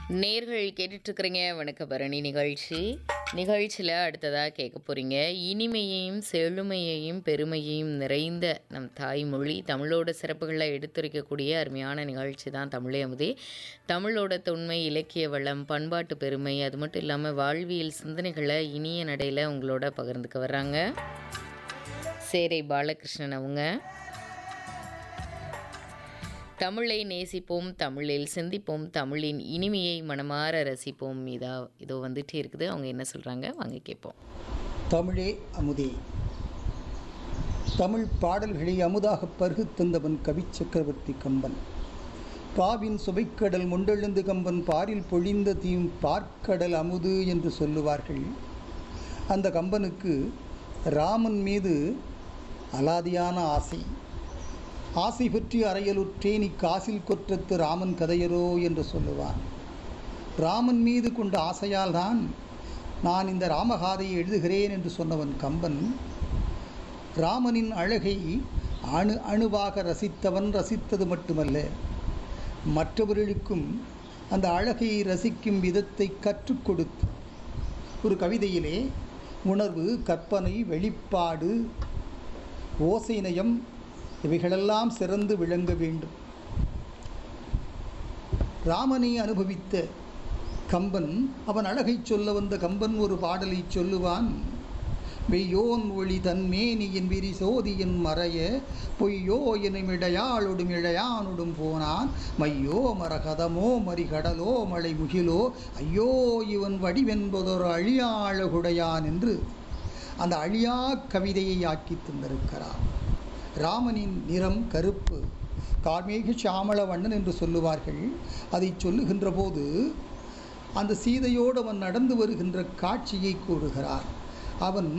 நேர்கள் கேட்டுட்ருக்குறீங்க வணக்க பரணி நிகழ்ச்சி நிகழ்ச்சியில் அடுத்ததாக கேட்க போகிறீங்க இனிமையையும் செழுமையையும் பெருமையையும் நிறைந்த நம் தாய்மொழி தமிழோட சிறப்புகளை எடுத்துரைக்கக்கூடிய அருமையான நிகழ்ச்சி தான் தமிழே அமுதே தமிழோட தொன்மை இலக்கிய வளம் பண்பாட்டு பெருமை அது மட்டும் இல்லாமல் வாழ்வியல் சிந்தனைகளை இனிய நடையில் உங்களோட பகிர்ந்துக்க வர்றாங்க சேரை பாலகிருஷ்ணன் அவங்க தமிழை நேசிப்போம் தமிழில் சிந்திப்போம் தமிழின் இனிமையை மனமாற ரசிப்போம் இதா இதோ வந்துட்டே இருக்குது அவங்க என்ன சொல்கிறாங்க வாங்க கேட்போம் தமிழே அமுதே தமிழ் பாடல்களை அமுதாக பருகு தந்தவன் கவி சக்கரவர்த்தி கம்பன் பாவின் சுவைக்கடல் முண்டெழுந்து கம்பன் பாரில் பொழிந்த தீம் பார்க்கடல் அமுது என்று சொல்லுவார்கள் அந்த கம்பனுக்கு ராமன் மீது அலாதியான ஆசை ஆசை பற்றி அறையலுற்றே நீ காசில் கொற்றத்து ராமன் கதையரோ என்று சொல்லுவான் ராமன் மீது கொண்ட ஆசையால் தான் நான் இந்த ராமகாதையை எழுதுகிறேன் என்று சொன்னவன் கம்பன் ராமனின் அழகை அணு அணுவாக ரசித்தவன் ரசித்தது மட்டுமல்ல மற்றவர்களுக்கும் அந்த அழகை ரசிக்கும் விதத்தை கற்றுக் கொடுத்து ஒரு கவிதையிலே உணர்வு கற்பனை வெளிப்பாடு ஓசைநயம் இவைகளெல்லாம் சிறந்து விளங்க வேண்டும் ராமனை அனுபவித்த கம்பன் அவன் அழகைச் சொல்ல வந்த கம்பன் ஒரு பாடலை சொல்லுவான் வெய்யோன் ஒளி தன்மேனியின் விரி சோதியின் மறைய பொய்யோ எனும் இடையாளொடும் இழையானொடும் போனான் மையோ மரகதமோ மறிகடலோ மழை முகிலோ ஐயோ இவன் வடிவென்பதொரு அழியாழகுடையான் என்று அந்த அழியா கவிதையை ஆக்கி தந்திருக்கிறார் ராமனின் நிறம் கருப்பு கார்மேக சாமள வண்ணன் என்று சொல்லுவார்கள் அதை சொல்லுகின்ற போது அந்த சீதையோடு அவன் நடந்து வருகின்ற காட்சியை கூறுகிறார் அவன்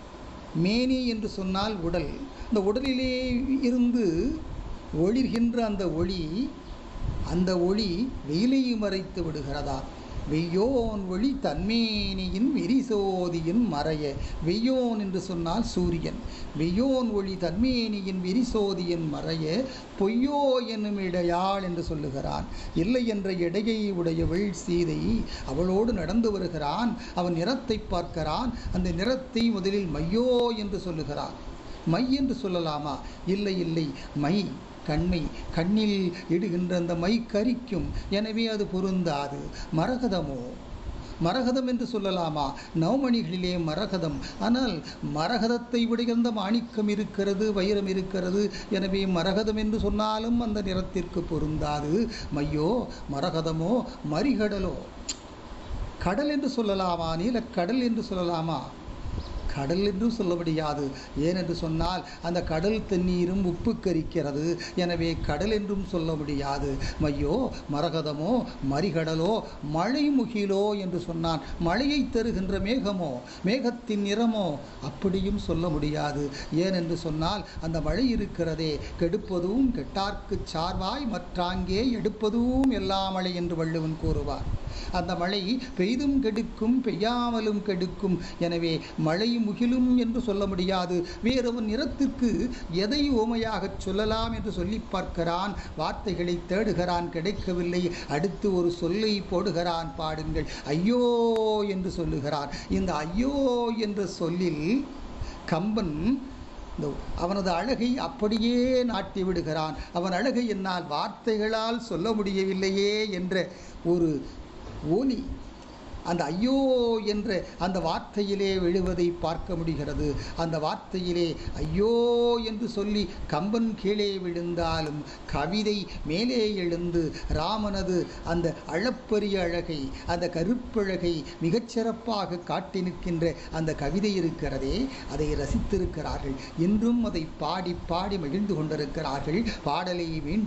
மேனி என்று சொன்னால் உடல் அந்த உடலிலே இருந்து ஒளிர்கின்ற அந்த ஒளி அந்த ஒளி வெயிலை மறைத்து விடுகிறதா வெய்யோன் ஒளி தன்மேனியின் விரிசோதியின் மறைய வெய்யோன் என்று சொன்னால் சூரியன் வெய்யோன் ஒளி தன்மேனியின் விரிசோதியின் மறைய பொய்யோ என்னும் இடையாள் என்று சொல்லுகிறான் இல்லை என்ற இடையை உடையவள் சீதை அவளோடு நடந்து வருகிறான் அவன் நிறத்தை பார்க்கிறான் அந்த நிறத்தை முதலில் மையோ என்று சொல்லுகிறான் மை என்று சொல்லலாமா இல்லை இல்லை மை கண்மை கண்ணில் இடுகின்ற அந்த மை கரிக்கும் எனவே அது பொருந்தாது மரகதமோ மரகதம் என்று சொல்லலாமா நவமணிகளிலே மரகதம் ஆனால் மரகதத்தை விடுகின்ற மாணிக்கம் இருக்கிறது வைரம் இருக்கிறது எனவே மரகதம் என்று சொன்னாலும் அந்த நிறத்திற்கு பொருந்தாது மையோ மரகதமோ மரிகடலோ கடல் என்று சொல்லலாமா நீலக்கடல் என்று சொல்லலாமா கடல் என்றும் சொல்ல முடியாது ஏனென்று சொன்னால் அந்த கடல் தண்ணீரும் உப்பு கரிக்கிறது எனவே கடல் என்றும் சொல்ல முடியாது மையோ மரகதமோ மறிகடலோ மழை முகிலோ என்று சொன்னான் மழையை தருகின்ற மேகமோ மேகத்தின் நிறமோ அப்படியும் சொல்ல முடியாது ஏனென்று சொன்னால் அந்த மழை இருக்கிறதே கெடுப்பதும் கெட்டார்க்கு சார்வாய் மற்றாங்கே எடுப்பதும் எல்லா மழை என்று வள்ளுவன் கூறுவார் அந்த மழை பெய்தும் கெடுக்கும் பெய்யாமலும் கெடுக்கும் எனவே மழை முகிலும் என்று சொல்ல முடியாது வேறொரு நிறத்திற்கு எதை ஓமையாக சொல்லலாம் என்று சொல்லி பார்க்கிறான் வார்த்தைகளை தேடுகிறான் கிடைக்கவில்லை அடுத்து ஒரு சொல்லை போடுகிறான் பாடுங்கள் ஐயோ என்று சொல்லுகிறான் இந்த ஐயோ என்ற சொல்லில் கம்பன் இந்த அவனது அழகை அப்படியே நாட்டி விடுகிறான் அவன் அழகை என்னால் வார்த்தைகளால் சொல்ல முடியவில்லையே என்ற ஒரு ஒலி அந்த ஐயோ என்ற அந்த வார்த்தையிலே விழுவதை பார்க்க முடிகிறது அந்த வார்த்தையிலே ஐயோ என்று சொல்லி கம்பன் கீழே விழுந்தாலும் கவிதை மேலே எழுந்து ராமனது அந்த அளப்பரிய அழகை அந்த கருப்பழகை மிகச்சிறப்பாக காட்டி நிற்கின்ற அந்த கவிதை இருக்கிறதே அதை ரசித்திருக்கிறார்கள் இன்றும் அதை பாடி பாடி மகிழ்ந்து கொண்டிருக்கிறார்கள் பாடலை மீண்டும்